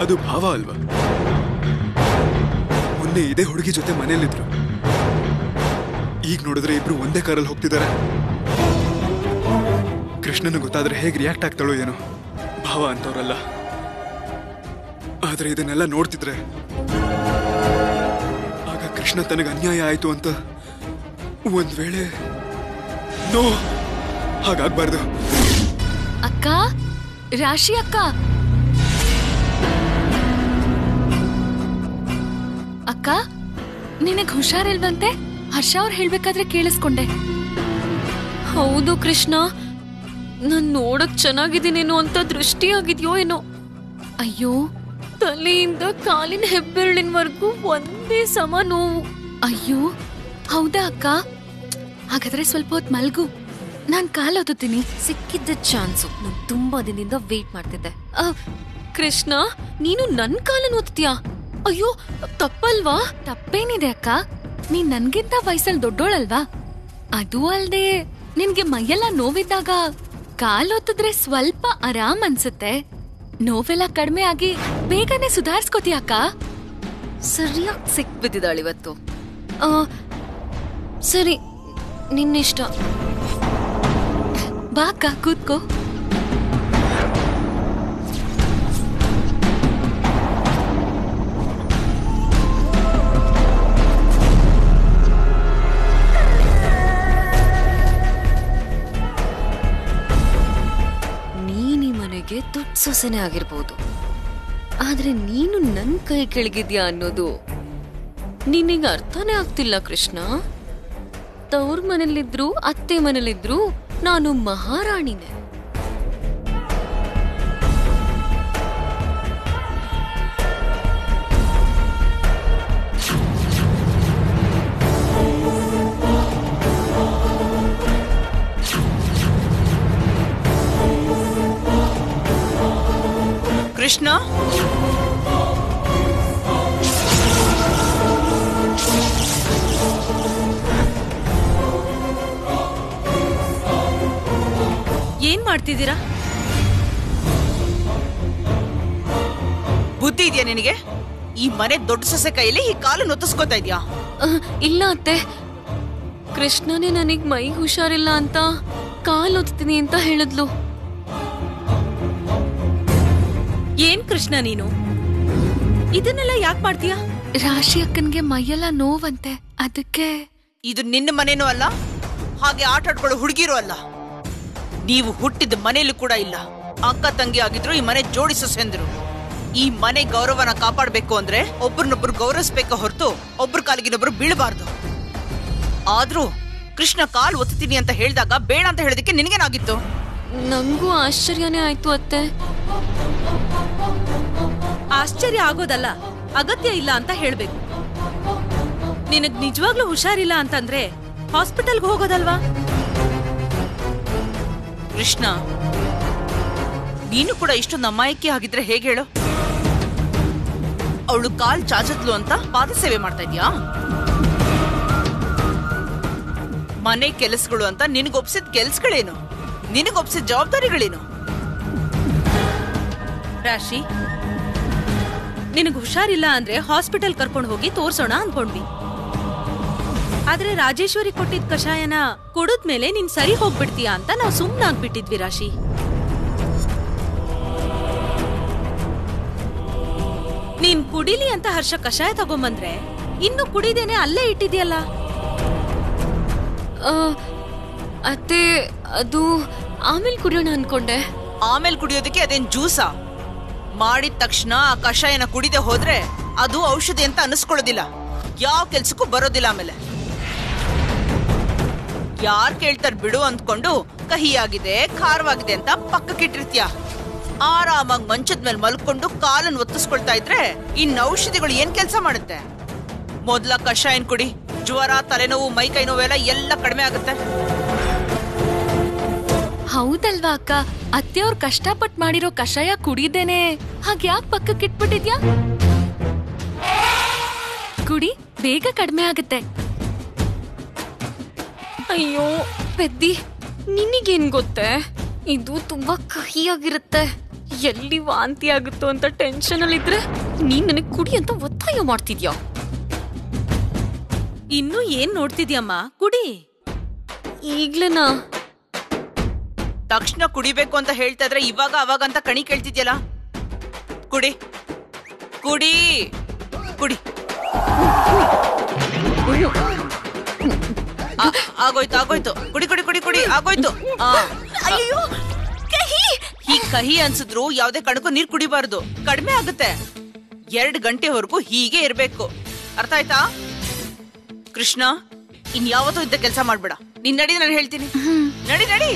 ಅದು ಭಾವ ಅಲ್ವಾ ಮೊನ್ನೆ ಇದೇ ಹುಡುಗಿ ಜೊತೆ ಮನೇಲಿದ್ರು ಈಗ ನೋಡಿದ್ರೆ ಇಬ್ರು ಒಂದೇ ಕಾರಲ್ಲಿ ಹೋಗ್ತಿದ್ದಾರೆ ಕೃಷ್ಣನ ಗೊತ್ತಾದ್ರೆ ಹೇಗೆ ರಿಯಾಕ್ಟ್ ಆಗ್ತಾಳೋ ಏನೋ ಭಾವ ಅಂತವ್ರಲ್ಲ ಆದ್ರೆ ಇದನ್ನೆಲ್ಲ ನೋಡ್ತಿದ್ರೆ ಆಗ ಕೃಷ್ಣ ತನಗೆ ಅನ್ಯಾಯ ಆಯ್ತು ಅಂತ ಒಂದ್ ವೇಳೆ ನೋ ಹಾಗಾಗ್ಬಾರ್ದು ಅಕ್ಕ ರಾಶಿ ಅಕ್ಕ ಅಕ್ಕ ನಿನಗ್ ಹುಷಾರಿಲ್ವಂತೆ ಹರ್ಷ ಅವ್ರು ಹೇಳ್ಬೇಕಾದ್ರೆ ಕೇಳಿಸ್ಕೊಂಡೆ ಹೌದು ಕೃಷ್ಣ ನಾನ್ ನೋಡಕ್ ಚೆನ್ನಾಗಿದ್ದೀನೇನೋ ಅಂತ ದೃಷ್ಟಿ ಆಗಿದ್ಯೋ ಏನೋ ಅಯ್ಯೋ ತಲೆಯಿಂದ ಕಾಲಿನ ಹೆಬ್ಬೆರಳಿನವರೆಗೂ ಒಂದೇ ಸಮ ನೋವು ಅಯ್ಯೋ ಹೌದಾ ಅಕ್ಕ ಹಾಗಾದ್ರೆ ಸ್ವಲ್ಪ ಹೊತ್ತು ಮಲ್ಗು ನಾನ್ ಕಾಲ್ ಓದುತ್ತೀನಿ ಸಿಕ್ಕಿದ್ದ ಚಾನ್ಸು ನಾನು ತುಂಬಾ ದಿನದಿಂದ ವೇಟ್ ಮಾಡ್ತಿದ್ದೆ ಆ, ಕೃಷ್ಣ ನೀನು ನನ್ ಕಾಲನ್ ಓದ್ತೀಯಾ ಅಯ್ಯೋ ತಪ್ಪಲ್ವಾ ತಪ್ಪೇನಿದೆ ಅಕ್ಕ ನೀನ್ ನನ್ಗಿಂತ ವಯಸ್ಸಲ್ಲಿ ದೊಡ್ಡೋಳಲ್ವಾ ಅದು ಅಲ್ದೆ ನಿನ್ಗೆ ಮೈಯೆಲ್ಲ ನೋವಿದ್ದಾಗ ಕಾಲ್ ಒತ್ತಿದ್ರೆ ಸ್ವಲ್ಪ ಆರಾಮ್ ಅನ್ಸುತ್ತೆ ನೋವೆಲ್ಲ ಕಡಿಮೆ ಆಗಿ ಬೇಗನೆ ಸುಧಾರಿಸ್ಕೋತೀಯ ಅಕ್ಕ ಸರಿಯಾಗಿ ಸಿಕ್ಬಿದ್ದಿದ್ದಾಳೆ ಇವತ್ತು ಆ, ಸರಿ ನಿನ್ನಿಷ್ಟ ಬಾ ಅಕ್ಕ ಕೂತ್ಕೋ ನೀನ್ ಈ ಮನೆಗೆ ದೊಡ್ಡ ಸೊಸೆನೆ ಆಗಿರ್ಬೋದು ಆದ್ರೆ ನೀನು ನನ್ ಕೈ ಕೆಳಗಿದ್ಯಾ ಅನ್ನೋದು ನಿನಗೆ ಅರ್ಥನೇ ಆಗ್ತಿಲ್ಲ ಕೃಷ್ಣ ತವ್ರ ಮನೇಲಿದ್ರು ಅತ್ತೆ ಮನೇಲಿದ್ರು ನಾನು ಮಹಾರಾಣಿನೇ ಕೃಷ್ಣ ಏನ್ ಮಾಡ್ತಿದ್ದೀರಾ ಬುದ್ಧಿ ಇದೆಯಾ ನಿನಗೆ ಈ ಮನೆ ದೊಡ್ಡ ಸೊಸೆ ಕೈಯಲ್ಲಿ ಈ ಕಾಲು ನೊತ್ತಿಸ್ಕೊತಾ ಇದ್ಯಾ ಅಹ್, ಇಲ್ಲ ಅತ್ತೆ ಕೃಷ್ಣನೇ ನನಗ್ ಮೈ ಹುಷಾರಿಲ್ಲ ಅಂತ ಕಾಲ್ ಒತ್ತೀನಿ ಅಂತ ಹೇಳಿದ್ಲು ಏನ್ ಕೃಷ್ಣ ನೀನು ಇದನ್ನೆಲ್ಲ ಯಾಕೆ ಮಾಡ್ತೀಯಾ ರಾಶಿ ಅಕ್ಕನ್ಗೆ ಮೈಯೆಲ್ಲ ನೋವಂತೆ ಅದಕ್ಕೆ ಇದು ನಿನ್ನ ಮನೇನೂ ಅಲ್ಲ ಹಾಗೆ ಆಟ ಆಡ್ಕೊಳ್ಳೋ ಹುಡುಗಿರು ಅಲ್ಲ ನೀವು ಹುಟ್ಟಿದ ಮನೇಲಿ ಕೂಡ ಇಲ್ಲ ಅಕ್ಕ ತಂಗಿ ಆಗಿದ್ರು ಈ ಮನೆ ಜೋಡಿ ಸೊಸೆಂದ್ರು ಈ ಮನೆ ಗೌರವನ ಕಾಪಾಡ್ಬೇಕು ಅಂದ್ರೆ ಒಬ್ರನ್ನೊಬ್ರು ಗೌರವಿಸ್ಬೇಕ ಹೊರತು ಒಬ್ರ ಕಾಲಿಗಿನೊಬ್ರು ಬೀಳಬಾರ್ದು ಆದ್ರೂ ಕೃಷ್ಣ ಕಾಲ್ ಒತ್ತೀನಿ ಅಂತ ಹೇಳಿದಾಗ ಬೇಡ ಅಂತ ಹೇಳೋದಕ್ಕೆ ನಿನಗೇನಾಗಿತ್ತು ನಂಗೂ ಆಶ್ಚರ್ಯನೇ ಆಯ್ತು ಅತ್ತೆ ಆಶ್ಚರ್ಯ ಆಗೋದಲ್ಲ ಅಗತ್ಯ ಇಲ್ಲ ಅಂತ ಹೇಳ್ಬೇಕು ನಿನಗ್ ನಿಜವಾಗ್ಲೂ ಹುಷಾರಿಲ್ಲ ಅಂತಂದ್ರೆ ಹಾಸ್ಪಿಟಲ್ಗೆ ಹೋಗೋದಲ್ವಾ ಕೃಷ್ಣ ನೀನು ಕೂಡ ಇಷ್ಟೊಂದು ಅಮಾಯಕಿ ಆಗಿದ್ರೆ ಹೇಗೆ ಹೇಳು ಅವಳು ಕಾಲ್ ಚಾಚದ್ಲು ಅಂತ ಪಾದ ಸೇವೆ ಮಾಡ್ತಾ ಇದ್ಯಾ ಮನೆ ಕೆಲಸಗಳು ಅಂತ ನಿನಗೊಪ್ಸಿದ ಕೆಲ್ಸಗಳೇನು ನಿನಗೊಪ್ಸಿದ ಜವಾಬ್ದಾರಿಗಳೇನು ರಾಶಿ ನಿನಗ್ ಹುಷಾರಿಲ್ಲ ಅಂದ್ರೆ ಹಾಸ್ಪಿಟಲ್ ಕರ್ಕೊಂಡು ಹೋಗಿ ತೋರ್ಸೋಣ ಅನ್ಕೊಂಡ್ವಿ ಆದ್ರೆ ರಾಜೇಶ್ವರಿ ಕೊಟ್ಟಿದ್ ಕಷಾಯನ ಕುಡಿದ್ಮೇಲೆ ನೀನ್ ಸರಿ ಹೋಗ್ಬಿಡ್ತೀಯಾ ಅಂತ ನಾವು ಸುಮ್ನಾಗ್ಬಿಟ್ಟಿದ್ವಿ ರಾಶಿ ನೀನ್ ಕುಡಿಲಿ ಅಂತ ಹರ್ಷ ಕಷಾಯ ತಗೊಂಬಂದ್ರೆ ಇನ್ನು ಕುಡಿದೇನೆ ಅಲ್ಲೇ ಇಟ್ಟಿದ್ಯಲ್ಲ ಆ, ಅತ್ತೆ ಅದು ಆಮೇಲೆ ಕುಡಿಯೋಣ ಅನ್ಕೊಂಡೆ ಆಮೇಲೆ ಕುಡಿಯೋದಕ್ಕೆ ಅದೇನ್ ಜ್ಯೂಸಾ ಮಾಡಿದ ತಕ್ಷಣ ಆ ಕಷಾಯನ ಕುಡಿದೆ ಹೋದ್ರೆ ಅದು ಔಷಧಿ ಅಂತ ಅನಿಸ್ಕೊಳ್ಳೋದಿಲ್ಲ ಯಾವ ಕೆಲ್ಸಕ್ಕೂ ಬರೋದಿಲ್ಲ ಆಮೇಲೆ ಯಾರ್ ಕೇಳ್ತಾರ ಬಿಡು ಅಂದ್ಕೊಂಡು ಕಹಿಯಾಗಿದೆ ಖಾರವಾಗಿದೆ ಅಂತ ಪಕ್ಕಕ್ಕಿಟ್ಟಿರ್ತೀಯ ಆರಾಮಾಗಿ ಮಂಚದ ಮೇಲೆ ಮಲ್ಕೊಂಡು ಕಾಲನ್ನು ಒತ್ತಿಸ್ಕೊಳ್ತಾ ಇದ್ರೆ ಇನ್ ಔಷಧಿಗಳು ಏನ್ ಕೆಲಸ ಮಾಡುತ್ತೆ ಮೊದ್ಲ ಕಷಾಯನ್ ಕುಡಿ ಜ್ವರ ತಲೆನೋವು ಮೈ ಕೈ ನೋವೆಲ್ಲ ಎಲ್ಲ ಕಡಿಮೆ ಆಗುತ್ತೆ ಹೌದಲ್ವಾ ಅಕ್ಕ ಅತ್ತೆಯವ್ರು ಕಷ್ಟಪಟ್ಟು ಮಾಡಿರೋ ಕಷಾಯ ಕುಡಿದೇನೆ ಹಾಗ್ಯಾಕ್ ಪಕ್ಕಕ್ಕೆ ಇಟ್ಬಿಟ್ಟಿದ್ಯಾ ಕುಡಿ ಬೇಗ ಕಡಿಮೆ ಆಗುತ್ತೆ ಅಯ್ಯೋ ಪೆದ್ದಿ ನಿನಗೇನ್ ಗೊತ್ತೇ ಇದು ತುಂಬಾ ಕಹಿಯಾಗಿರುತ್ತೆ ಎಲ್ಲಿ ವಾಂತಿ ಆಗುತ್ತೋ ಅಂತ ಟೆನ್ಷನ್ ಅಲ್ಲಿ ಇದ್ರೆ ನೀನ್ ನನಗೆ ಕುಡಿ ಅಂತ ಒತ್ತಾಯ ಮಾಡ್ತಿದ್ಯಾ ಇನ್ನು ಏನ್ ನೋಡ್ತಿದ್ಯಮ್ಮ ಕುಡಿ ಈಗ್ಲೇನಾ ತಕ್ಷಣ ಕುಡಿಬೇಕು ಅಂತ ಹೇಳ್ತಾ ಇದ್ರೆ ಇವಾಗ ಅವಾಗ ಅಂತ ಕಣಿ ಕೇಳ್ತಿದ್ಯಲ್ಲ ಕುಡಿ ಕುಡಿ ಕುಡಿ ಆ, ಆಗೋಯ್ತು ಆಗೋಯ್ತು ಕುಡಿ ಕುಡಿ ಕುಡಿ ಕುಡಿ ಆಗೋಯ್ತು ಆ. ಅಯ್ಯೋ ಈ ಕಹಿ ಅನ್ಸಿದ್ರು ಯಾವ್ದೇ ಕಣಕ್ಕೂ ನೀರ್ ಕುಡಿಬಾರ್ದು ಕಡಿಮೆ ಆಗುತ್ತೆ ಎರಡ್ ಗಂಟೆವರೆಗೂ ಹೀಗೆ ಇರ್ಬೇಕು ಅರ್ಥ ಆಯ್ತಾ ಕೃಷ್ಣ ಇನ್ ಯಾವತ್ತೂ ಇದ್ದ ಕೆಲಸ ಮಾಡ್ಬೇಡ ನಿನ್ ನಡಿ ನಾನು ಹೇಳ್ತೀನಿ ನಡಿ ನಡಿ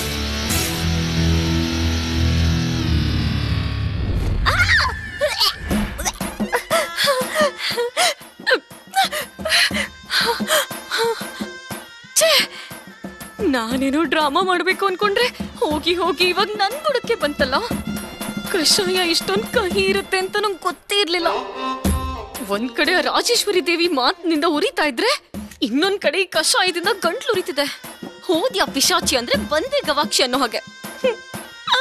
ನಾನೇನೋ ಡ್ರಾಮಾ ಮಾಡ್ಬೇಕು ಅನ್ಕೊಂಡ್ರೆ ಹೋಗಿ ಹೋಗಿ ಇವಾಗ ನನ್ ಬುಡಕ್ಕೆ ಬಂತಲ್ಲ ಕಷಾಯ ಇಷ್ಟೊಂದ್ ಕಹಿ ಇರುತ್ತೆ ಅಂತ ನಂಗೆ ಗೊತ್ತೇ ಇರ್ಲಿಲ್ಲ ಒಂದ್ ಕಡೆ ಆ ರಾಜೇಶ್ವರಿ ದೇವಿ ಮಾತಿನಿಂದ ಉರಿತಾ ಇದ್ರೆ ಇನ್ನೊಂದ್ ಕಡೆ ಈ ಕಷಾಯದಿಂದ ಗಂಟ್ಲು ಉರಿತಿದೆ ಹೋದ್ಯಾ ಪಿಶಾಚಿ ಅಂದ್ರೆ ಬಂದೆ ಗವಾಕ್ಷಿ ಅನ್ನೋ ಹಾಗೆ ಹ್ಮ್. ಆ!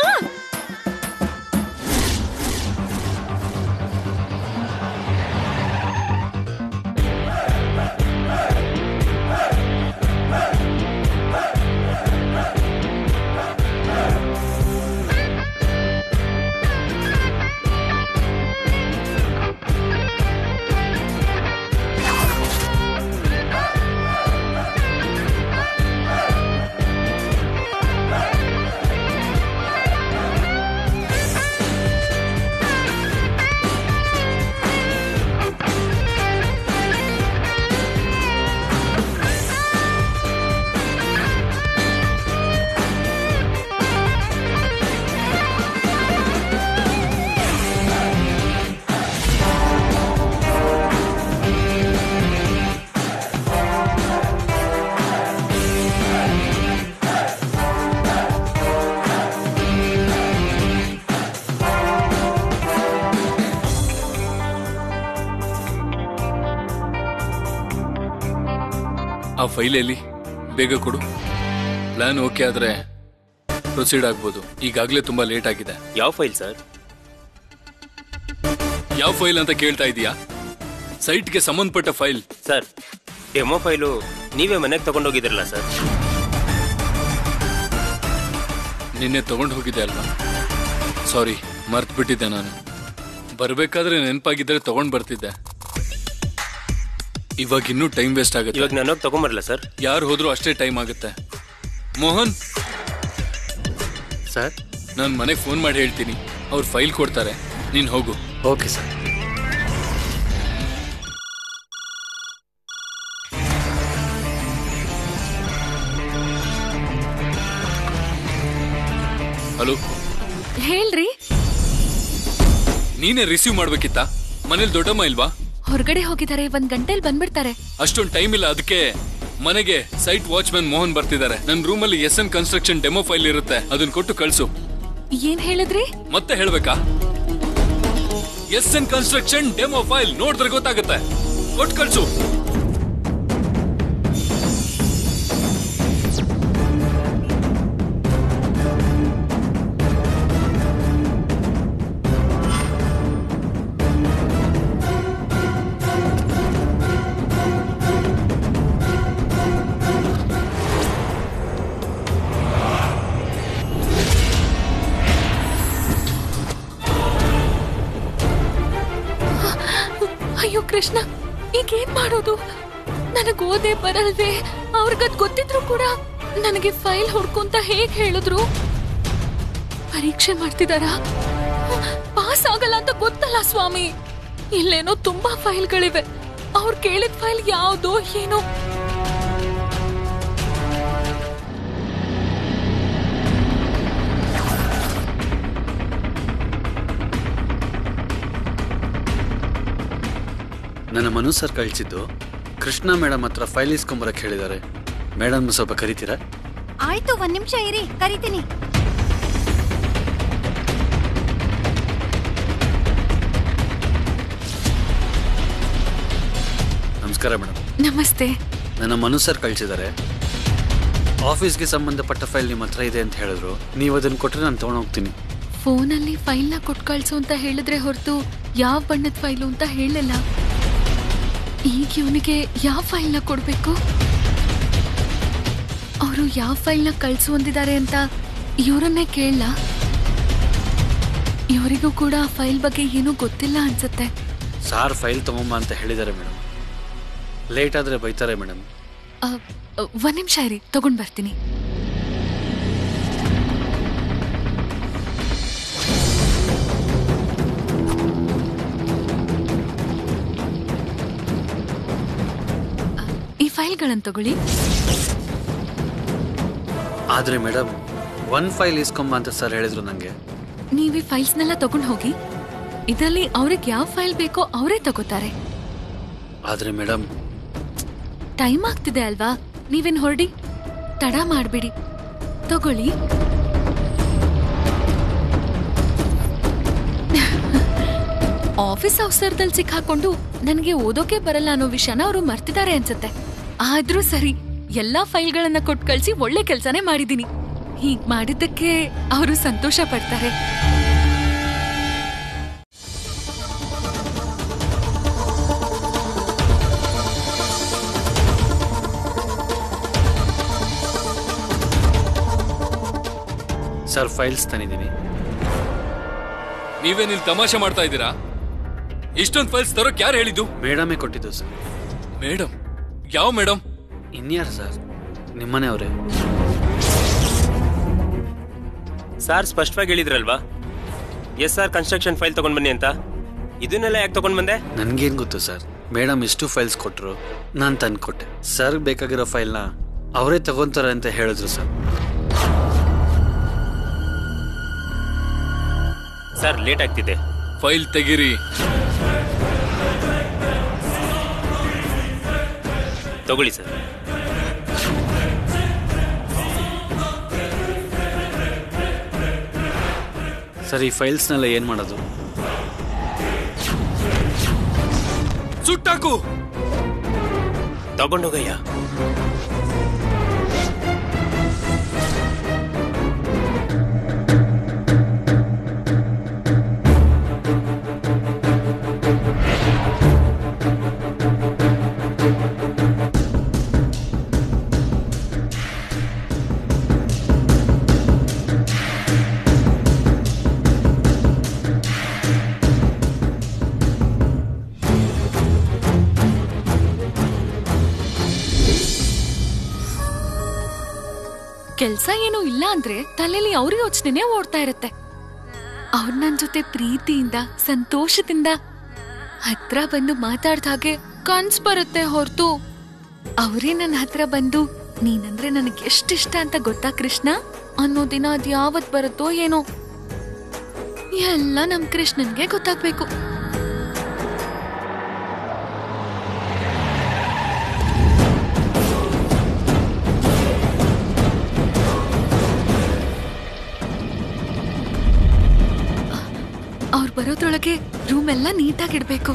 ಆ ಫೈಲ್ ಎಲ್ಲಿ ಬೇಗ ಕೊಡು ಪ್ಲಾನ್ ಓಕೆ ಆದ್ರೆ ಪ್ರೊಸೀಡ್ ಆಗ್ಬೋದು ಈಗಾಗಲೇ ತುಂಬಾ ಲೇಟ್ ಆಗಿದೆ ಯಾವ ಫೈಲ್ ಸರ್ ಯಾವ ಫೈಲ್ ಅಂತ ಕೇಳ್ತಾ ಇದೀಯಾ ಸೈಟ್ಗೆ ಸಂಬಂಧಪಟ್ಟ ಫೈಲ್ ಸರ್ ಡೆಮೋ ಫೈಲು ನೀವೇ ಮನೆಗೆ ತಗೊಂಡೋಗಿದ್ರಲ್ಲ ಸರ್ ನಿನ್ನೆ ತಗೊಂಡು ಹೋಗಿದ್ದೆ ಅಲ್ವಾ ಸಾರಿ ಮರ್ತ್ ಬಿಟ್ಟಿದ್ದೆ ನಾನು ಬರ್ಬೇಕಾದ್ರೆ ನೆನಪಾಗಿದ್ರೆ ತಗೊಂಡ್ ಬರ್ತಿದ್ದೆ ಇವಾಗ ಇನ್ನೂ ಟೈಮ್ ವೇಸ್ಟ್ ಆಗುತ್ತೆ ಇವಾಗ ನಾನು ಹೋಗಿ ತಗೊಂಬರಲ್ಲ ಸರ್ ಯಾರು ಹೋದ್ರೂ ಅಷ್ಟೇ ಟೈಮ್ ಆಗುತ್ತೆ ಮೋಹನ್ ಸರ್ ನಾನು ಮನೆಗೆ ಫೋನ್ ಮಾಡಿ ಹೇಳ್ತೀನಿ ಅವ್ರು ಫೈಲ್ ಕೊಡ್ತಾರೆ ನೀನ್ ಹೋಗು ಓಕೆ ಸರ್ ಹಲೋ ಹೇಳ್ರಿ ನೀನೇ ರಿಸೀವ್ ಮಾಡ್ಬೇಕಿತ್ತ ಮನೇಲಿ ದೊಡ್ಡಮ್ಮ ಇಲ್ವಾ ಹೊರಗಡೆ ಹೋಗಿದ್ದಾರೆ ಒಂದ್ ಗಂಟೆಲ್ ಬಂದ್ಬಿಡ್ತಾರೆ ಅಷ್ಟೊಂದು ಟೈಮ್ ಇಲ್ಲ ಅದಕ್ಕೆ ಮನೆಗೆ ಸೈಟ್ ವಾಚ್ಮ್ಯಾನ್ ಮೋಹನ್ ಬರ್ತಿದ್ದಾರೆ ನನ್ನ ರೂಮಲ್ಲಿ S N construction demo file ಇರುತ್ತೆ ಅದನ್ನ ಕೊಟ್ಟು ಕಳ್ಸು ಏನ್ ಹೇಳಿದ್ರಿ ಮತ್ತೆ ಹೇಳ್ಬೇಕಾ S N construction demo file ನೋಡಿದ್ರೆ ಗೊತ್ತಾಗುತ್ತೆ ಕೊಟ್ಟು ಕಳ್ಸು ಅಯ್ಯೋ ಕೃಷ್ಣ ಈಗ ಏನ್ ಮಾಡೋದು ನನಗ್ ಓದೇ ಬರಲ್ವೇ ಅವ್ರಿಗದ್ ಗೊತ್ತಿದ್ರು ಕೂಡ ನನಗೆ ಫೈಲ್ ಹೊಡ್ಕೊಂತ ಹೇಗ್ ಹೇಳಿದ್ರು ಪರೀಕ್ಷೆ ಮಾಡ್ತಿದಾರಾ ಪಾಸ್ ಆಗಲ್ಲ ಅಂತ ಗೊತ್ತಲ್ಲ ಸ್ವಾಮಿ ಇಲ್ಲೇನೋ ತುಂಬಾ ಫೈಲ್ಗಳಿವೆ ಅವ್ರು ಕೇಳಿದ ಫೈಲ್ ಯಾವ್ದೋ ಏನೋ ನನ್ನ ಮನು ಸರ್ ಕಳಿಸಿದ್ದು ಕೃಷ್ಣ ಮೇಡಮ್ ಹತ್ರ ಫೈಲ್ ಇಸ್ಕೊಂಬರಕ್ಕೆ ಹೇಳಿದ್ದಾರೆ ಮೇಡಮ್ ಸ್ವಲ್ಪ ಕರಿತೀರಾ ಆಯ್ತು ಒಂದ್ ನಿಮಿಷ ಇರಿ ಕರಿತೀನಿ ನಮಸ್ಕಾರ ಮೇಡಮ್ ನಮಸ್ತೆ ನನ್ನ ಮನು ಸರ್ ಕಳಿಸಿದ್ದಾರೆ ಆಫೀಸ್ಗೆ ಸಂಬಂಧಪಟ್ಟ ಫೈಲ್ ನಿಮ್ಮ ಹತ್ರ ಇದೆ ಅಂತ ಹೇಳಿದ್ರು ನೀವು ಅದನ್ನು ಕೊಟ್ಟರೆ ನಾನು ತೊಗೊಂಡು ಹೋಗ್ತೀನಿ ಫೋನಲ್ಲಿ ಫೈಲ್ನ ಕೊಟ್ಟು ಕಳ್ಸು ಅಂತ ಹೇಳಿದ್ರೆ ಹೊರತು ಯಾವ ಬಣ್ಣದ ಫೈಲು ಅಂತ ಹೇಳಿಲ್ಲ ಈಗ ಇವನಿಗೆ ಯಾವ ಫೈಲ್ನ ಕೊಡ್ಬೇಕು ಅವರು ಯಾವ ಫೈಲ್ನ ಕಳ್ಸು ಅಂದಿದ್ದಾರೆ ಅಂತ ಇವರನ್ನೇ ಕೇಳಲ್ಲ ಇವರಿಗೂ ಕೂಡ ಆ ಫೈಲ್ ಬಗ್ಗೆ ಏನೂ ಗೊತ್ತಿಲ್ಲ ಅನ್ಸುತ್ತೆ ಸಾರ್ ಫೈಲ್ ತಗೊಂಬ ಅಂತ ಹೇಳಿದ್ದಾರೆ ಮೇಡಮ್ ಲೇಟ್ ಆದರೆ ಬೈತಾರೆ ಮೇಡಮ್ ಅ, ಅ, ಒಂದ್ ನಿಮಿಷ ಇರಿ ತಗೊಂಡ್ ಬರ್ತೀನಿ ಅ, ಈ ಫೈಲ್ಗಳನ್ನು ತಗೊಳ್ಳಿ ಆದರೆ ಮೇಡಮ್ ಒನ್ ಫೈಲ್ ಇಸ್ಕೊಂಬ ಅಂತ ಸರ್ ಹೇಳಿದ್ರು ನನಗೆ ನೀವು ಈ ಫೈಲ್ಸ್ನೆಲ್ಲ ತಗೊಂಡ್ ಹೋಗಿ ಇದರಲ್ಲಿ ಅವ್ರಿಗೆ ಯಾವ ಫೈಲ್ ಬೇಕೋ ಅವರೇ ತಗೋತಾರೆ ಆದರೆ ಮೇಡಮ್ ಟೈಮ್ ಆಗ್ತಿದೆ ಅಲ್ವಾ ನೀವೇನ್ ಹೊರಡಿ ತಡ ಮಾಡ್ಬಿಡಿ ತಗೊಳ್ಳಿ ಆಫೀಸ್ ಅವಸರದಲ್ಲಿ ಸಿಕ್ಕಾಕೊಂಡು ನನಗೆ ಓದೋಕೆ ಬರಲ್ಲ ಅನ್ನೋ ವಿಷಯನ ಅವರು ಮರ್ತಿದ್ದಾರೆ ಅನ್ಸುತ್ತೆ ಆದ್ರೂ ಸರಿ ಎಲ್ಲಾ ಫೈಲ್ಗಳನ್ನ ಕೊಟ್ಟು ಕಳ್ಸಿ ಒಳ್ಳೆ ಕೆಲ್ಸನೇ ಮಾಡಿದೀನಿ ಹೀಗ್ ಮಾಡಿದ್ದಕ್ಕೆ ಅವರು ಸಂತೋಷ ಪಡ್ತಾರೆ ಸರ್ ಫೈಲ್ಸ್ ತಂದಿದ್ದೀನಿ ನೀವೇನಿಲ್ಲಿ ತಮಾಷೆ ಮಾಡ್ತಾ ಇದ್ದೀರಾ ಇಷ್ಟೊಂದು ಫೈಲ್ಸ್ ತರೋಕ್ ಯಾರು ಹೇಳಿದ್ದು ಮೇಡಮೇ ಕೊಟ್ಟಿದ್ದು ಸರ್ ಮೇಡಮ್ ಯಾವ ಮೇಡಮ್ ಇನ್ಯಾರು ಸರ್ ನಿಮ್ಮನೆ ಅವರೇ ಸಾರ್ ಸ್ಪಷ್ಟವಾಗಿ ಹೇಳಿದ್ರಲ್ವಾ ಎಸ್ ಆರ್ ಕನ್ಸ್ಟ್ರಕ್ಷನ್ ಫೈಲ್ ತಗೊಂಡ್ ಬನ್ನಿ ಅಂತ ಇದನ್ನೆಲ್ಲ ಯಾಕೆ ತಗೊಂಡ್ ಬಂದೆ ನನ್ಗೇನು ಗೊತ್ತು ಸರ್ ಮೇಡಮ್ ಇಷ್ಟು ಫೈಲ್ಸ್ ಕೊಟ್ಟರು ನಾನು ತಂದು ಕೊಟ್ಟೆ ಸರ್ ಬೇಕಾಗಿರೋ ಫೈಲ್ನ ಅವರೇ ತಗೊಂತಾರೆ ಅಂತ ಹೇಳಿದ್ರು ಸರ್ ಸರ್ ಲೇಟ್ ಆಗ್ತಿದೆ ಫೈಲ್ ತೆಗಿರಿ ತಗೊಳ್ಳಿ ಸರ್ ಸರ್ ಈ ಫೈಲ್ಸ್ನೆಲ್ಲ ಏನು ಮಾಡೋದು ಸುಟ್ಟಾಕು ತಗೊಂಡೋಗಯ್ಯ ಕೆಲ್ಸ ಏನೂ ಇಲ್ಲ ಅಂದ್ರೆ ತಲೆಯಲ್ಲಿ ಅವ್ರ ಯೋಚನೆನೇ ಓಡ್ತಾ ಇರುತ್ತೆ ಅವ್ರ ನನ್ ಜೊತೆ ಪ್ರೀತಿಯಿಂದ ಸಂತೋಷದಿಂದ ಹತ್ರ ಬಂದು ಮಾತಾಡ್ದ ಹಾಗೆ ಕನ್ಸ್ ಬರುತ್ತೆ ಹೊರತು ಅವರೇ ನನ್ನ ಹತ್ರ ಬಂದು ನೀನಂದ್ರೆ ನನಗೆ ಎಷ್ಟಿಷ್ಟ ಅಂತ ಗೊತ್ತಾ ಕೃಷ್ಣ ಅನ್ನೋ ದಿನ ಅದ್ ಯಾವತ್ ಬರುತ್ತೋ ಏನೋ ಎಲ್ಲ ನಮ್ ಕೃಷ್ಣನ್ಗೆ ಗೊತ್ತಾಗ್ಬೇಕು ಅವ್ರು ಬರೋದ್ರೊಳಗೆ ರೂಮ್ ಎಲ್ಲ ನೀಟಾಗಿಡ್ಬೇಕು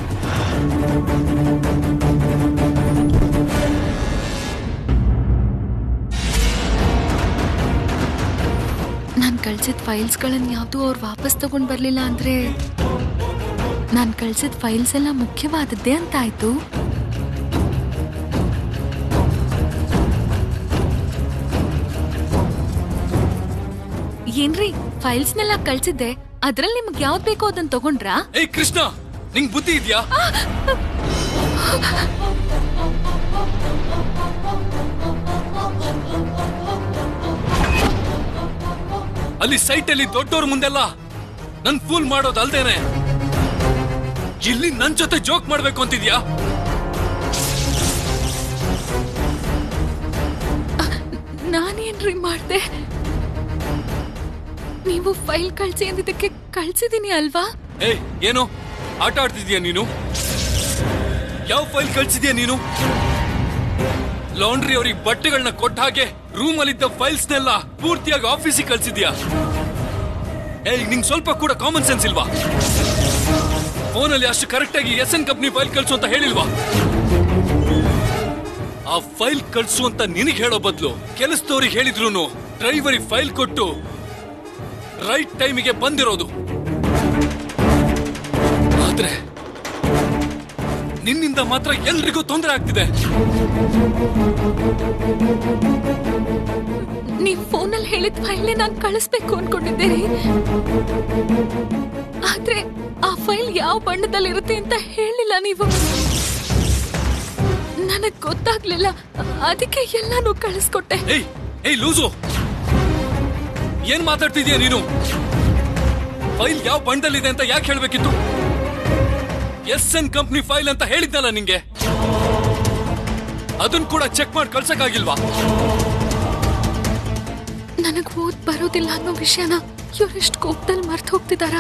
ನಾನ್ ಕಳ್ಸಿದ ಫೈಲ್ಸ್ಗಳನ್ನ ಯಾವ್ದು ಅವ್ರು ವಾಪಸ್ ತಗೊಂಡ್ ಬರ್ಲಿಲ್ಲ ಅಂದ್ರೆ ನಾನ್ ಕಳ್ಸಿದ ಫೈಲ್ಸ್ ಎಲ್ಲ ಮುಖ್ಯವಾದದ್ದೇ ಅಂತ ಆಯ್ತು ಏನ್ರಿ ಫೈಲ್ಸ್ನೆಲ್ಲ ಕಳ್ಸಿದ್ದೆ ಅದ್ರಲ್ಲಿ ನಿಮ್ಗೆ ಯಾವ್ದ್ ಬೇಕೋ ಅದನ್ನ ತಗೊಂಡ್ರಾ ಏಯ್ ಕೃಷ್ಣ ನಿಂಗ್ ಬುದ್ಧಿ ಇದ್ಯಾ ಅಲ್ಲಿ ಸೈಟ್ ಅಲ್ಲಿ ದೊಡ್ಡವ್ರ ಮುಂದೆಲ್ಲ ನನ್ ಫೂಲ್ ಮಾಡೋದು ಅಲ್ದೇನೆ ಇಲ್ಲಿ ನನ್ ಜೊತೆ ಜೋಕ್ ಮಾಡ್ಬೇಕು ಅಂತಿದ್ಯಾ ನಾನೇನ್ರಿ ಮಾಡ್ದೆ ನೀವು ಫೈಲ್ ಕಳ್ಸಿ ಅಂದಿದ್ದಕ್ಕೆ ಕಳ್ಸಿದೀನಿ ಅಲ್ವಾ ಏಯ್ ಏನು ಆಟ ಆಡ್ತಿದ್ಯಾ ನೀನು ಯಾವ ಫೈಲ್ ಕಳ್ಸಿದ್ಯಾ ನೀನು ಲಾಂಡ್ರಿ ಅವ್ರಿಗೆ ಬಟ್ಟೆಗಳನ್ನ ಕೊಟ್ಟ ಹಾಗೆ ರೂಮ್ ಅಲ್ಲಿದ್ದ ಫೈಲ್ಸ್ನೆಲ್ಲ ಪೂರ್ತಿಯಾಗಿ ಆಫೀಸಿಗೆ ಕಳ್ಸಿದ್ಯಾ ಏಯ್ ನಿಂಗ್ ಸ್ವಲ್ಪ ಕೂಡ ಕಾಮನ್ ಸೆನ್ಸ್ ಇಲ್ವಾ ಫೋನಲ್ಲಿ ಅಷ್ಟು ಕರೆಕ್ಟ್ ಆಗಿ ಎಸ್ ಎನ್ ಕಂಪ್ನಿ ಫೈಲ್ ಕಳ್ಸು ಅಂತ ಹೇಳಿಲ್ವಾ ಆ ಫೈಲ್ ಕಳ್ಸು ಅಂತ ನಿನಗೆ ಹೇಳೋ ಬದಲು ಕೆಲಸದವ್ರಿಗೆ ಹೇಳಿದ್ರು ಡ್ರೈವರಿಗೆ ಫೈಲ್ ಕೊಟ್ಟು ರೈಟ್ ಟೈಮಿಗೆ ಬಂದಿರೋದು ಆದ್ರೆ ನಿನ್ನಿಂದ ಮಾತ್ರ ಎಲ್ರಿಗೂ ತೊಂದರೆ ಆಗ್ತಿದೆ ನೀವ್ ಫೋನಲ್ಲಿ ಹೇಳಿದ ಫೈಲ್ನೇ ನಾನ್ ಕಳಿಸ್ಬೇಕು ಅನ್ಕೊಂಡಿದ್ದೆ ರೀ ಆದ್ರೆ ಆ ಫೈಲ್ ಯಾವ ಬಣ್ಣದಲ್ಲಿರುತ್ತೆ ಅಂತ ಹೇಳಿಲ್ಲ ನೀವು ನನಗ್ ಗೊತ್ತಾಗ್ಲಿಲ್ಲ ಅದಕ್ಕೆ ಎಲ್ಲಾನು ಕಳಿಸ್ಕೊಟ್ಟೆ ಏಯ್ ಏಯ್ ಲೂಸು ಏನ್ ಮಾತಾಡ್ತಿದ್ಯಾ ನೀನು ಫೈಲ್ ಯಾವ ಬಣ್ಣದಲ್ಲಿದೆ ಅಂತ ಯಾಕೆ ಹೇಳ್ಬೇಕಿತ್ತು ಎಸ್ ಎನ್ ಕಂಪ್ನಿ ಫೈಲ್ ಅಂತ ಹೇಳಿದ್ನಲ್ಲ ನಿಂಗೆ ಅದನ್ ಕೂಡ ಚೆಕ್ ಮಾಡಿ ಕಳ್ಸಕ್ಕಾಗಿಲ್ವಾ ನನಗ್ ಓದ್ ಬರೋದಿಲ್ಲ ಅನ್ನೋ ವಿಷಯನ ಇವರೆಷ್ಟು ಕೋಪದಲ್ಲಿ ಮರ್ತು ಹೋಗ್ತಿದಾರ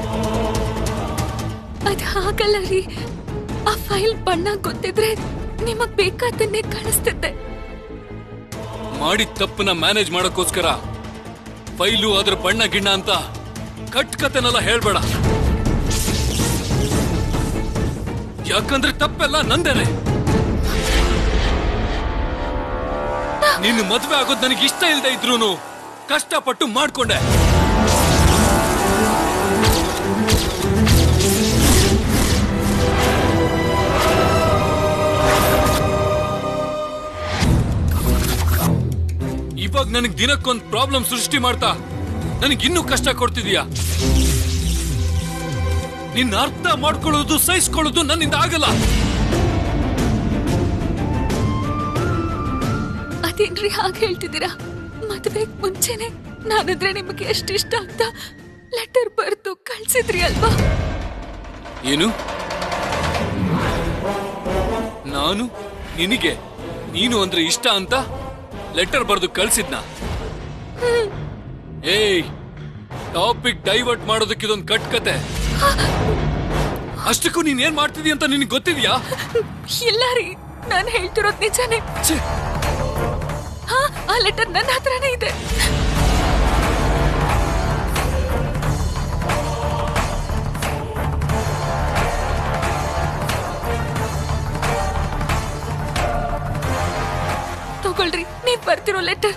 ಅದ್ ಹಾಗಲ್ಲ ರೀ ಆ ಫೈಲ್ ಬಣ್ಣ ಗೊತ್ತಿದ್ರೆ ನಿಮಗ್ ಬೇಕಾದನ್ನೇ ಕಳಿಸ್ತಿದ್ದೆ ಮಾಡಿದ ತಪ್ಪನ್ನ ಮ್ಯಾನೇಜ್ ಮಾಡಕ್ಕೋಸ್ಕರ ಫೈಲು ಅದ್ರ ಬಣ್ಣ ಗಿಣ್ಣ ಅಂತ ಕಟ್ ಕತೆನೆಲ್ಲ ಹೇಳ್ಬೇಡ ಯಾಕಂದ್ರೆ ತಪ್ಪೆಲ್ಲ ನಂದೇನೆ ನಿನ್ನ ಮದ್ವೆ ಆಗೋದ್ ನನಗೆ ಇಷ್ಟ ಇಲ್ದೇ ಇದ್ರೂನು ಕಷ್ಟಪಟ್ಟು ಮಾಡ್ಕೊಂಡೆ ಇವಾಗ ನನಗ್ ದಿನಕ್ಕೊಂದ್ ಪ್ರಾಬ್ಲಮ್ ಸೃಷ್ಟಿ ಮಾಡ್ತಾ ನನಗ್ ಇನ್ನೂ ಕಷ್ಟ ಕೊಡ್ತಿದೀಯ ನಿನ್ನ ಅರ್ಥ ಮಾಡ್ಕೊಳ್ಳೋದು ಸಹಿಸ್ಕೊಳ್ಳೋದು ನನ್ನಿಂದ ಆಗಲ್ಲ ಅದೇನ್ರಿ ಹಾಗೆ ಹೇಳ್ತಿದ್ದೀರಾ ಮದ್ವೆಗ್ ಮುಂಚೆನೆ ನಾನಂದ್ರೆ ನಿಮಗೆ ಎಷ್ಟು ಇಷ್ಟ ಅಂತ ಲೆಟರ್ ಬರ್ದು ಕಳ್ಸಿದ್ರಿ ಅಲ್ವಾ ಏನು ನಾನು ನಿನಗೆ ನೀನು ಅಂದ್ರೆ ಇಷ್ಟ ಅಂತ ಲೆಟರ್ ಬರೆದು ಕಳ್ಸಿದ್ನ ಏಯ್ ಟಾಪಿಕ್ ಡೈವರ್ಟ್ ಮಾಡೋದಕ್ಕೆ ಇದೊಂದು ಕಟ್ ಕತೆ ಅಷ್ಟಕ್ಕೂ ನೀನ್ ಏನ್ ಮಾಡ್ತಿದೀಯ ಅಂತ ನಿನಗೆ ಗೊತ್ತಿದ್ಯಾ ಇಲ್ಲ ರೀ ನಾನು ಹೇಳ್ತಿರೋದ್ ನಿಜಾನೇ ಛೆ, ಹಾ ಆ ಲೆಟರ್ ನನ್ನ ಹತ್ರನೇ ಇದೆ ತಗೊಳ್ರಿ ನೀವ್ ಬರ್ತಿರೋ ಲೆಟರ್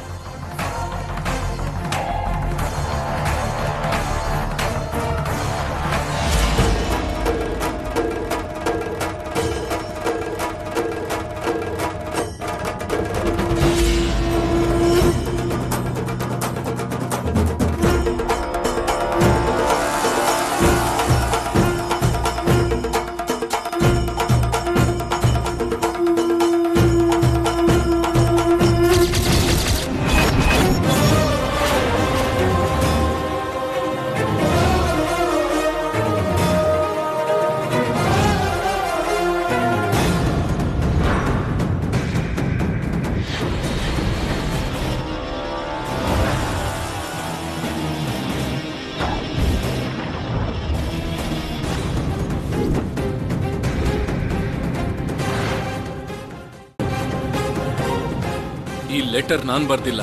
ಈ ಲೆಟರ್ ನಾನ್ ಬರ್ದಿಲ್ಲ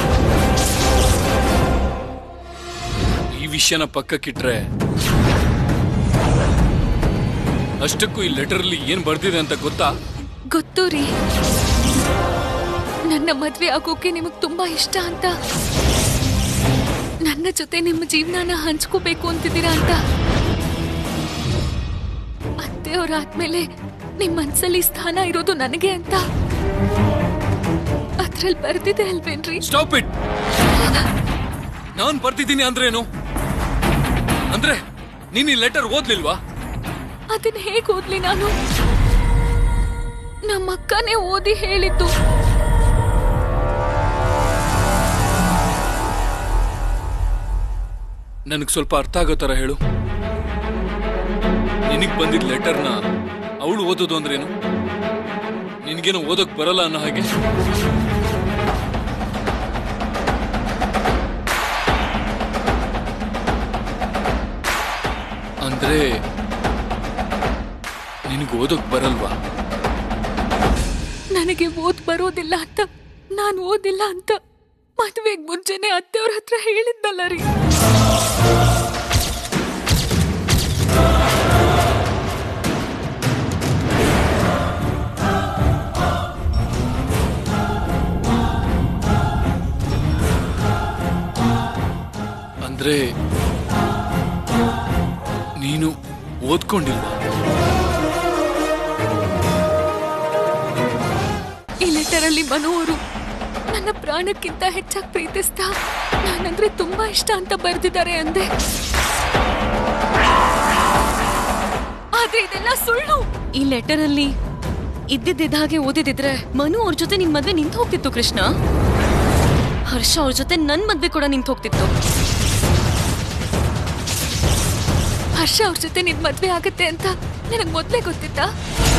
ಈ ವಿಷಯನ ಪಕ್ಕಕ್ಕಿಟ್ರೆ ಅಷ್ಟಕ್ಕೂ ಈ ಲೆಟರ್ ಅಲ್ಲಿ ಏನ್ ಬರ್ದಿದೆ ಅಂತ ಗೊತ್ತಾ ಗೊತ್ತು ರೀ ನನ್ನ ಮದ್ವೆ ಆಗೋಕೆ ನಿಮಗ್ ತುಂಬಾ ಇಷ್ಟ ಅಂತ ನನ್ನ ಜೊತೆ ನಿಮ್ಮ ಜೀವನನ ಹಂಚ್ಕೋಬೇಕು ಅಂತಿದ್ದೀರಾ ಅಂತ ಅತ್ತೆಯವರಾದ್ಮೇಲೆ ನಿಮ್ ಮನ್ಸಲ್ಲಿ ಸ್ಥಾನ ಇರೋದು ನನಗೆ ಅಂತ ಅದ್ರಲ್ಲಿ ಬರ್ದಿದೆ ಅಲ್ವೇನ್ರಿ ಸ್ಟಾಪ್ ಇಟ್ ನಾನ್ ಬರ್ತಿದ್ದೀನಿ ಅಂದ್ರೇನು ಅಂದ್ರೆ ನೀನ್ ಈ ಲೆಟರ್ ಓದ್ಲಿಲ್ವಾ ಅದನ್ನ ಹೇಗ್ ಓದ್ಲಿ ನಾನು ನಮ್ಮ ಅಕ್ಕನೇ ಓದಿ ಹೇಳಿದ್ದು ನನಗ್ ಸ್ವಲ್ಪ ಅರ್ಥ ಆಗೋ ತರ ಹೇಳು ನಿನಗ್ ಬಂದಿದ್ ಲೆಟರ್ನ ಅವಳು ಓದೋದು ಅಂದ್ರೇನು ನಿನ್ಗೇನು ಓದೋಕ್ ಬರಲ್ಲ ಅನ್ನೋ ಹಾಗೆ ಅಂದ್ರೆ ನಿನಗೆ ಓದೋಕ್ ಬರಲ್ವಾ ನನಗೆ ಓದ್ ಬರೋದಿಲ್ಲ ಅಂತ ನಾನು ಓದಿಲ್ಲ ಅಂತ ಮದ್ವೆಗ್ ಮುಂಚೆನೆ ಅತ್ತೆಯವ್ರ ಹತ್ರ ಹೇಳಿದ್ದಲ್ಲ ರೀ ಅಂದ್ರೆ ನೀನು ಓದ್ಕೊಂಡಿಲ್ವಾ ಈ ಲೆಟರ್ ಅಲ್ಲಿ ಮನು ಅವರು ನನ್ನ ಪ್ರಾಣಕ್ಕಿಂತ ಹೆಚ್ಚಾಗಿ ಪ್ರೀತಿಸ್ತಾ ನಾನಂದ್ರೆ ತುಂಬಾ ಇಷ್ಟ ಅಂತ ಬರ್ದಿದ್ದಾರೆ ಅಂದೆ ಆದ್ರೆ ಇದೆಲ್ಲ ಸುಳ್ಳು ಈ ಲೆಟರ್ ಅಲ್ಲಿ ಇದ್ದಿದ್ದ ಹಾಗೆ ಓದಿದಿದ್ರೆ ಮನು ಅವ್ರ ಜೊತೆ ನಿನ್ ಮದ್ವೆ ನಿಂತು ಹೋಗ್ತಿತ್ತು ಕೃಷ್ಣ ಹರ್ಷ ಅವ್ರ ಜೊತೆ ನನ್ ಮದ್ವೆ ಕೂಡ ನಿಂತು ಹೋಗ್ತಿತ್ತು ಹರ್ಷ ಅವ್ರ ಜೊತೆ ನಿನ್ ಮದ್ವೆ ಆಗತ್ತೆ ಅಂತ ನನಗ್ ಮೊದ್ಲೇ ಗೊತ್ತಿತ್ತಾ